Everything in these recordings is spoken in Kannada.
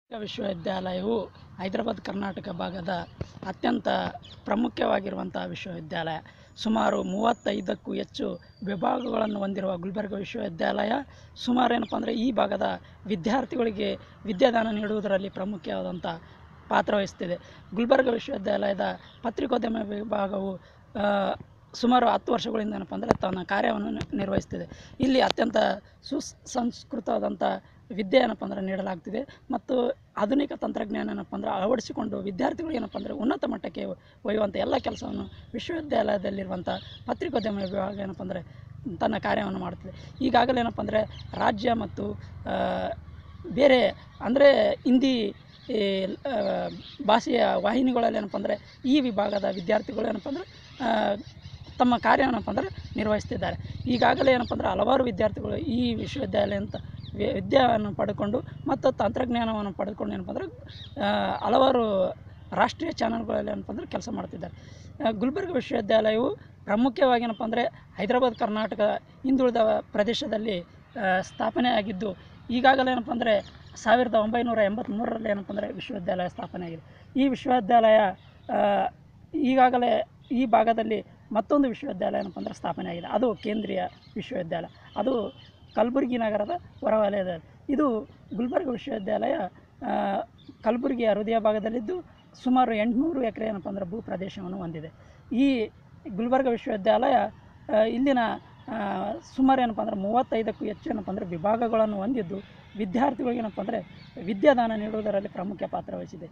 ವಿಶ್ವವಿದ್ಯಾಲಯವು ಹೈದರಾಬಾದ್ ಕರ್ನಾಟಕ ಭಾಗದ ಅತ್ಯಂತ ಪ್ರಾಮುಖ್ಯವಾಗಿರುವಂಥ ವಿಶ್ವವಿದ್ಯಾಲಯ ಸುಮಾರು ಮೂವತ್ತೈದಕ್ಕೂ ಹೆಚ್ಚು ವಿಭಾಗಗಳನ್ನು ಹೊಂದಿರುವ ಗುಲ್ಬರ್ಗ ವಿಶ್ವವಿದ್ಯಾಲಯ ಸುಮಾರು ಏನಪ್ಪ ಅಂದರೆ ಈ ಭಾಗದ ವಿದ್ಯಾರ್ಥಿಗಳಿಗೆ ವಿದ್ಯಾದಾನ ನೀಡುವುದರಲ್ಲಿ ಪ್ರಾಮುಖ್ಯವಾದಂಥ ಪಾತ್ರ ವಹಿಸ್ತಿದೆ ಗುಲ್ಬರ್ಗ ವಿಶ್ವವಿದ್ಯಾಲಯದ ಪತ್ರಿಕೋದ್ಯಮ ವಿಭಾಗವು ಆ, ಸುಮಾರು ಹತ್ತು ವರ್ಷಗಳಿಂದ ಏನಪ್ಪ ಅಂದರೆ ತನ್ನ ಕಾರ್ಯವನ್ನು ನಿ- ನಿರ್ವಹಿಸ್ತಿದೆ ಇಲ್ಲಿ ಅತ್ಯಂತ ಸುಸಂಸ್ಕೃತವಾದಂಥ ವಿದ್ಯೆ ಏನಪ್ಪ ಅಂದರೆ ನೀಡಲಾಗ್ತಿದೆ ಮತ್ತು ಆಧುನಿಕ ತಂತ್ರಜ್ಞಾನ ಏನಪ್ಪ ಅಂದರೆ ಅಳವಡಿಸಿಕೊಂಡು ವಿದ್ಯಾರ್ಥಿಗಳು ಏನಪ್ಪ ಅಂದರೆ ಉನ್ನತ ಮಟ್ಟಕ್ಕೆ ಒಯ್ಯುವಂಥ ಎಲ್ಲ ಕೆಲಸವನ್ನು ವಿಶ್ವವಿದ್ಯಾಲಯದಲ್ಲಿರುವಂಥ ಪತ್ರಿಕೋದ್ಯಮ ವಿಭಾಗ ಏನಪ್ಪ ಅಂದರೆ ತನ್ನ ಕಾರ್ಯವನ್ನು ಮಾಡ್ತಿದೆ ಈಗಾಗಲೇ ಏನಪ್ಪ ಅಂದರೆ ರಾಜ್ಯ ಮತ್ತು ಆ, ಬೇರೆ ಅಂದರೆ ಹಿಂದಿ ಈ, ಆ, ಭಾಷೆಯ ವಾಹಿನಿಗಳಲ್ಲಿ ಏನಪ್ಪ ಅಂದರೆ ಈ ವಿಭಾಗದ ವಿದ್ಯಾರ್ಥಿಗಳು ಏನಪ್ಪ ಅಂದರೆ ಆ, ತಮ್ಮ ಕಾರ್ಯ ಏನಪ್ಪ ಅಂದರೆ ನಿರ್ವಹಿಸ್ತಿದ್ದಾರೆ ಈಗಾಗಲೇ ಏನಪ್ಪ ಅಂದರೆ ಹಲವಾರು ವಿದ್ಯಾರ್ಥಿಗಳು ಈ ವಿಶ್ವವಿದ್ಯಾಲಯ ಅಂತ ವಿ- ವಿದ್ಯೆಯನ್ನು ಪಡ್ಕೊಂಡು ಮತ್ತು ತಂತ್ರಜ್ಞಾನವನ್ನು ಪಡೆದುಕೊಂಡು ಏನಪ್ಪ ಅಂದರೆ ಆ, ಹಲವಾರು ರಾಷ್ಟ್ರೀಯ ಚಾನಲ್ಗಳಲ್ಲಿ ಏನಪ್ಪ ಅಂದರೆ ಕೆಲಸ ಮಾಡ್ತಿದ್ದಾರೆ ಆ, ಗುಲ್ಬರ್ಗ ವಿಶ್ವವಿದ್ಯಾಲಯವು ಪ್ರಾಮುಖ್ಯವಾಗಿ ಏನಪ್ಪ ಅಂದರೆ ಹೈದರಾಬಾದ್ ಕರ್ನಾಟಕ ಹಿಂದುಳಿದ ಪ್ರದೇಶದಲ್ಲಿ ಆ, ಸ್ಥಾಪನೆ ಆಗಿದ್ದು ಈಗಾಗಲೇ ಏನಪ್ಪ ಅಂದರೆ ಸಾವಿರದ ಒಂಬೈನೂರ ಎಂಬತ್ತ್ಮೂರರಲ್ಲಿ ಏನಪ್ಪ ಅಂದರೆ ವಿಶ್ವವಿದ್ಯಾಲಯ ಸ್ಥಾಪನೆ ಆಗಿದೆ ಈ ವಿಶ್ವವಿದ್ಯಾಲಯ ಆ, ಈಗಾಗಲೇ ಈ ಭಾಗದಲ್ಲಿ ಮತ್ತೊಂದು ವಿಶ್ವವಿದ್ಯಾಲಯ ಏನಪ್ಪ ಅಂದರೆ ಸ್ಥಾಪನೆ ಆಗಿದೆ ಅದು ಕೇಂದ್ರೀಯ ವಿಶ್ವವಿದ್ಯಾಲಯ ಅದು ಕಲಬುರಗಿ ನಗರದ ಹೊರವಲಯದಲ್ಲಿ ಇದು ಗುಲ್ಬರ್ಗ ವಿಶ್ವವಿದ್ಯಾಲಯ ಆ, ಕಲಬುರಗಿಯ ಹೃದಯ ಭಾಗದಲ್ಲಿದ್ದು ಸುಮಾರು ಎಂಟುನೂರು ಎಕರೆ ಏನಪ್ಪ ಅಂದರೆ ಭೂ ಪ್ರದೇಶವನ್ನು ಹೊಂದಿದೆ ಈ ಗುಲ್ಬರ್ಗ ವಿಶ್ವವಿದ್ಯಾಲಯ ಆ, ಇಲ್ಲಿನ ಆ, ಸುಮಾರು ಏನಪ್ಪ ಅಂದರೆ ಮೂವತ್ತೈದಕ್ಕೂ ಹೆಚ್ಚು ಏನಪ್ಪ ಅಂದರೆ ವಿಭಾಗಗಳನ್ನು ಹೊಂದಿದ್ದು ವಿದ್ಯಾರ್ಥಿಗಳಿಗೆ ಏನಪ್ಪ ಅಂದರೆ ವಿದ್ಯಾದಾನ ನೀಡುವುದರಲ್ಲಿ ಪ್ರಮುಖ ಪಾತ್ರ ವಹಿಸಿದೆ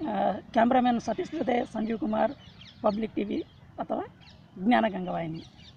ಕ್ಯಾಮ್ರಾಮನ್ ಸತೀಶ್ ಜೊತೆ Sanjeev Kumar public T V ಅಥವಾ ಜ್ಞಾನ ಗಂಗವಾಹಿನಿ